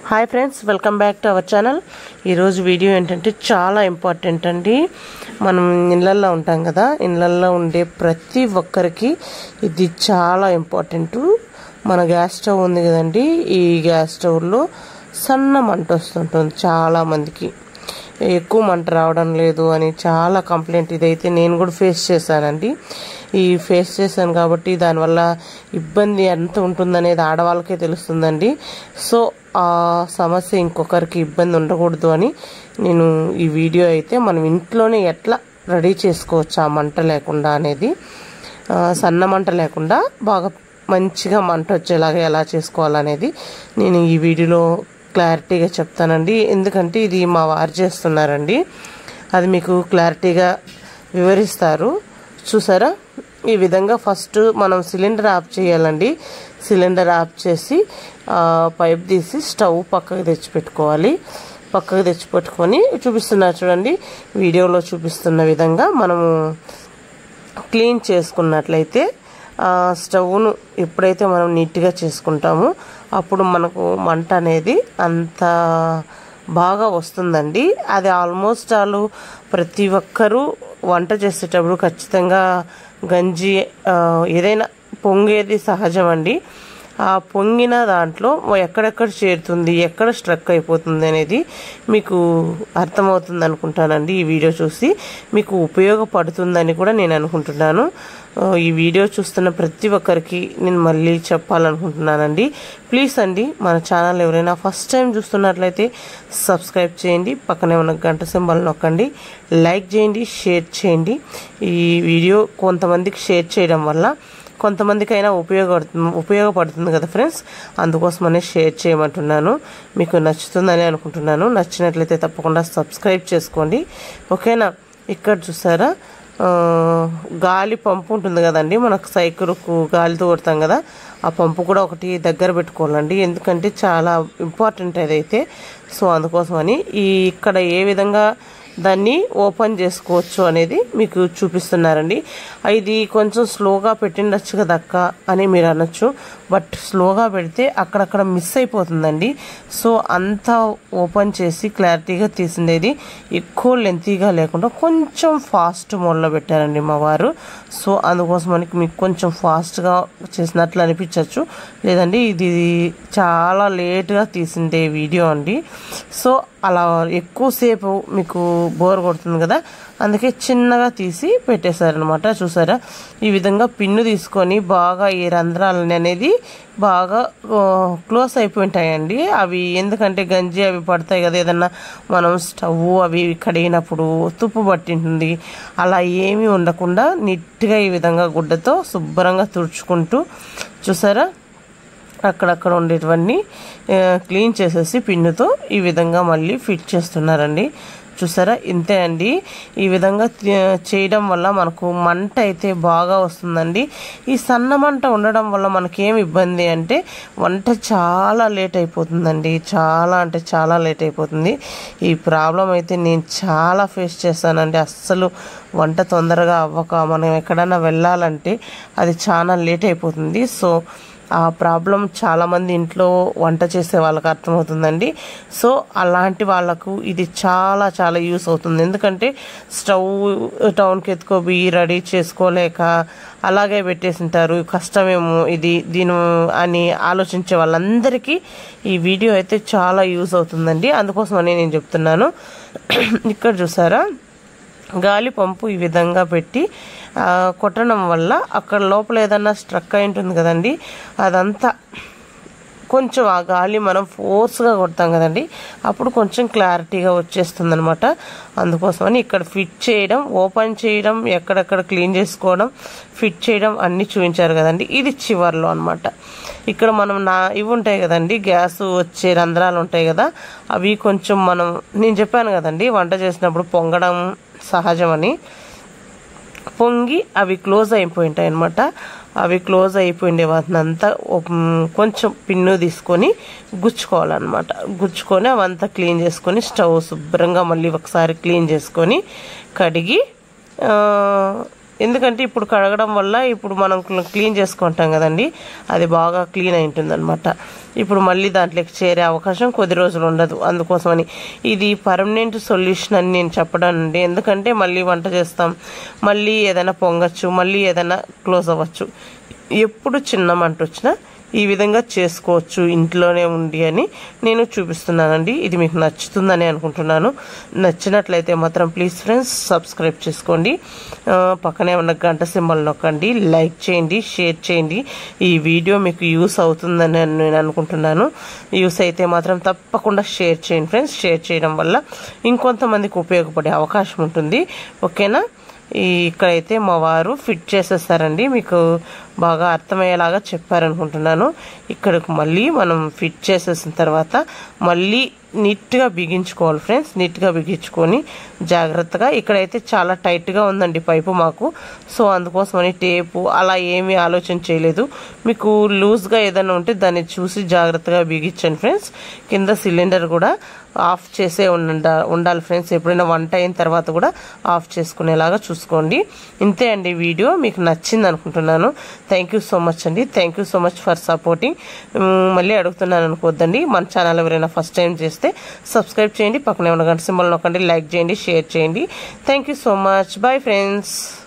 hi friends welcome back to our channel ఈరోజు video ఏంటంటే చాలా ఇంపార్టెంట్ అండి మనం ఇళ్ళల్లో ఉంటాం కదా ఇళ్ళల్లో ఉండే ప్రతి ఒక్కరికి ఇది చాలా ఇంపార్టెంట్ మన గ్యాస్ స్టవ్ ఉంది కదండి ఈ గ్యాస్ స్టవ్లో సన్న మంట వస్తుంటుంది చాలా మందికి ఎక్కువ మంట రావడం లేదు అని చాలా కంప్లైంట్ ఇదైతే నేను కూడా ఫేస్ చేశానండి ఈ ఫేస్ చేశాను కాబట్టి దానివల్ల ఇబ్బంది ఎంత ఉంటుందనేది ఆడవాళ్ళకే తెలుస్తుందండి సో ఆ సమస్య ఇంకొకరికి ఇబ్బంది ఉండకూడదు అని నేను ఈ వీడియో అయితే మనం ఇంట్లోనే ఎట్లా రెడీ చేసుకోవచ్చు ఆ మంట లేకుండా అనేది ఆ, సన్న మంట లేకుండా బాగా మంచిగా మంట వచ్చేలాగా ఎలా చేసుకోవాలనేది నేను ఈ వీడియోలో క్లారిటీగా చెప్తానండి ఎందుకంటే ఇది మా వారు చేస్తున్నారండి అది మీకు క్లారిటీగా వివరిస్తారు చూసారా ఈ విధంగా ఫస్ట్ మనం సిలిండర్ ఆఫ్ చేయాలండి సిలిండర్ ఆఫ్ చేసి ఆ, పైప్ తీసి స్టవ్ పక్కకు తెచ్చిపెట్టుకోవాలి పక్కకు తెచ్చిపెట్టుకొని చూపిస్తున్నారు చూడండి వీడియోలో చూపిస్తున్న విధంగా మనము క్లీన్ చేసుకున్నట్లయితే ఆ స్టవ్ను ఎప్పుడైతే మనం నీట్గా చేసుకుంటామో అప్పుడు మనకు మంట అనేది అంత బాగా వస్తుందండి అది ఆల్మోస్ట్ వాళ్ళు ప్రతి ఒక్కరూ వంట చేసేటప్పుడు ఖచ్చితంగా గంజి ఆ, ఏదైనా పొంగేది సహజం అండి ఆ పొంగిన దాంట్లో ఎక్కడెక్కడ చేరుతుంది ఎక్కడ స్ట్రక్ అయిపోతుంది అనేది మీకు అర్థమవుతుంది అనుకుంటానండి ఈ వీడియో చూసి మీకు ఉపయోగపడుతుందని కూడా నేను అనుకుంటున్నాను ఆ, ఈ వీడియో చూస్తున్న ప్రతి ఒక్కరికి నేను మళ్ళీ చెప్పాలనుకుంటున్నానండి ప్లీజ్ అండి మన ఛానల్ ఎవరైనా ఫస్ట్ టైం చూస్తున్నట్లయితే సబ్స్క్రైబ్ చేయండి పక్కనే ఉన్న గంట సింబల్ నొక్కండి లైక్ చేయండి షేర్ చేయండి ఈ వీడియో కొంతమందికి షేర్ చేయడం వల్ల కొంతమందికైనా ఉపయోగపడుతుంది ఉపయోగపడుతుంది కదా ఫ్రెండ్స్ అందుకోసమనే షేర్ చేయమంటున్నాను మీకు నచ్చుతుందని అనుకుంటున్నాను నచ్చినట్లయితే తప్పకుండా సబ్స్క్రైబ్ చేసుకోండి ఓకేనా ఇక్కడ చూసారా ఆ, గాలి పంపు ఉంటుంది కదండి మనకు సైకిల్కు గాలితో కొడతాం కదా ఆ పంపు కూడా ఒకటి దగ్గర పెట్టుకోవాలండి ఎందుకంటే చాలా ఇంపార్టెంట్ అదైతే సో అందుకోసమని ఈ ఇక్కడ ఏ విధంగా దాన్ని ఓపెన్ చేసుకోవచ్చు అనేది మీకు చూపిస్తున్నారండి ఇది కొంచెం స్లోగా పెట్టిండొచ్చు కదా అక్క అని మీరు అనొచ్చు బట్ స్లోగా పెడితే అక్కడక్కడ మిస్ అయిపోతుందండి సో అంతా ఓపెన్ చేసి క్లారిటీగా తీసిండేది ఎక్కువ లెంతీగా లేకుండా కొంచెం ఫాస్ట్ మోడ్లో పెట్టారండి మా వారు సో అందుకోసం మనకి మీకు కొంచెం ఫాస్ట్గా చేసినట్లు అనిపించవచ్చు లేదండి ఇది చాలా లేట్గా తీసిండే వీడియో అండి సో అలా ఎక్కువసేపు మీకు బోర్ కొడుతుంది కదా అందుకే చిన్నగా తీసి పెట్టేశారనమాట చూసారా ఈ విధంగా పిన్ను తీసుకొని బాగా ఈ రంధ్రాలని అనేది బాగా ఆ, క్లోజ్ అయిపోయింటాయండి అవి ఎందుకంటే గంజి అవి పడతాయి కదా ఏదన్నా మనం స్టవ్ అవి కడిగినప్పుడు తుప్పు పట్టింటుంది అలా ఏమీ ఉండకుండా నీట్గా ఈ విధంగా గుడ్డతో శుభ్రంగా తుడుచుకుంటూ చూసారా అక్కడక్కడ ఉండేటివన్నీ ఆ, క్లీన్ చేసేసి పిన్నుతో ఈ విధంగా మళ్ళీ ఫిట్ చేస్తున్నారండి చూసారా ఇంతే అండి ఈ విధంగా తి- చేయడం వల్ల మనకు మంట అయితే బాగా వస్తుందండి ఈ సన్న మంట ఉండడం వల్ల మనకేం ఇబ్బంది అంటే వంట చాలా లేట్ అయిపోతుందండి చాలా అంటే చాలా లేట్ అయిపోతుంది ఈ ప్రాబ్లం అయితే నేను చాలా ఫేస్ చేశానండి అస్సలు వంట తొందరగా అవ్వక మనం ఎక్కడైనా వెళ్ళాలంటే అది చాలా లేట్ అయిపోతుంది సో ఆ ప్రాబ్లం చాలామంది ఇంట్లో వంట చేసే వాళ్ళకి అర్థమవుతుందండి సో అలాంటి వాళ్ళకు ఇది చాలా చాలా యూస్ అవుతుంది ఎందుకంటే స్టవ్ టౌన్కి ఎత్తుకోబోయి రెడీ చేసుకోలేక అలాగే పెట్టేసింటారు కష్టమేమో ఇది దీని అని ఆలోచించే వాళ్ళందరికీ ఈ వీడియో అయితే చాలా యూస్ అవుతుందండి అందుకోసమని నేను చెప్తున్నాను ఇక్కడ చూసారా గాలి పంపు ఈ విధంగా పెట్టి ఆ, కొట్టడం వల్ల అక్కడ లోపల ఏదన్నా స్ట్రక్ అయి ఉంటుంది కదండి అదంతా కొంచెం ఆ గాలి మనం ఫోర్స్గా కొడతాం కదండి అప్పుడు కొంచెం క్లారిటీగా వచ్చేస్తుంది అనమాట అందుకోసమని ఇక్కడ ఫిట్ చేయడం ఓపెన్ చేయడం ఎక్కడెక్కడ క్లీన్ చేసుకోవడం ఫిట్ చేయడం అన్నీ చూపించారు కదండి ఇది చివర్లో అనమాట ఇక్కడ మనం నా ఇవి ఉంటాయి కదండి గ్యాస్ వచ్చే రంధ్రాలు ఉంటాయి కదా అవి కొంచెం మనం నేను చెప్పాను కదండి వంట చేసినప్పుడు పొంగడం సహజమని పొంగి అవి క్లోజ్ అయిపోయి ఉంటాయి అనమాట అవి క్లోజ్ అయిపోయిండే వాటిని అంతా కొంచెం పిన్ను తీసుకొని గుచ్చుకోవాలన్నమాట గుచ్చుకొని అవంతా క్లీన్ చేసుకొని స్టవ్ శుభ్రంగా మళ్ళీ ఒకసారి క్లీన్ చేసుకొని కడిగి ఆ, ఎందుకంటే ఇప్పుడు కడగడం వల్ల ఇప్పుడు మనం క్ల- క్లీన్ చేసుకుంటాం కదండి అది బాగా క్లీన్ అయి ఉంటుందన్నమాట ఇప్పుడు మళ్ళీ దాంట్లోకి చేరే అవకాశం కొద్ది రోజులు ఉండదు అందుకోసమని ఇది పర్మనెంట్ సొల్యూషన్ అని నేను చెప్పడం అండి ఎందుకంటే మళ్ళీ వంట చేస్తాం మళ్ళీ ఏదైనా పొంగచ్చు మళ్ళీ ఏదైనా క్లోజ్ అవ్వచ్చు ఎప్పుడు చిన్న మంట వచ్చినా ఈ విధంగా చేసుకోవచ్చు ఇంట్లోనే ఉండి అని నేను చూపిస్తున్నానండి ఇది మీకు నచ్చుతుందని అనుకుంటున్నాను నచ్చినట్లయితే మాత్రం ప్లీజ్ ఫ్రెండ్స్ సబ్స్క్రైబ్ చేసుకోండి ఆ, పక్కనే ఉన్న గంట సింబల్ నొక్కండి లైక్ చేయండి షేర్ చేయండి ఈ వీడియో మీకు యూస్ అవుతుందని నేను అనుకుంటున్నాను యూస్ అయితే మాత్రం తప్పకుండా షేర్ చేయండి ఫ్రెండ్స్ షేర్ చేయడం వల్ల ఇంకొంతమందికి ఉపయోగపడే అవకాశం ఉంటుంది ఓకేనా ఈ ఇక్కడైతే మా వారు ఫిట్ చేసేస్తారండి మీకు బాగా అర్థమయ్యేలాగా చెప్పారనుకుంటున్నాను ఇక్కడికి మళ్ళీ మనం ఫిట్ చేసేసిన తర్వాత మళ్ళీ నీట్గా బిగించుకోవాలి ఫ్రెండ్స్ నీట్గా బిగించుకొని జాగ్రత్తగా ఇక్కడైతే చాలా టైట్గా ఉందండి పైపు మాకు సో అందుకోసమని టేపు అలా ఏమీ ఆలోచన చేయలేదు మీకు లూజ్గా ఏదైనా ఉంటే దాన్ని చూసి జాగ్రత్తగా బిగించండి ఫ్రెండ్స్ కింద సిలిండర్ కూడా ఆఫ్ చేసే ఉండ ఉండాలి ఫ్రెండ్స్ ఎప్పుడైనా వంట అయిన తర్వాత కూడా ఆఫ్ చేసుకునేలాగా చూసుకోండి ఇంతే అండి వీడియో మీకు నచ్చింది అనుకుంటున్నాను థ్యాంక్ యూ సో మచ్ అండి thank you so much for supporting మళ్ళీ అడుగుతున్నాను అనుకోవద్దండి మన ఛానల్ ఎవరైనా ఫస్ట్ టైం చేస్తే సబ్స్క్రైబ్ చేయండి పక్కనే ఉన్న గంట సింబల్ నొక్కండి లైక్ చేయండి షేర్ చేయండి thank you so much bye friends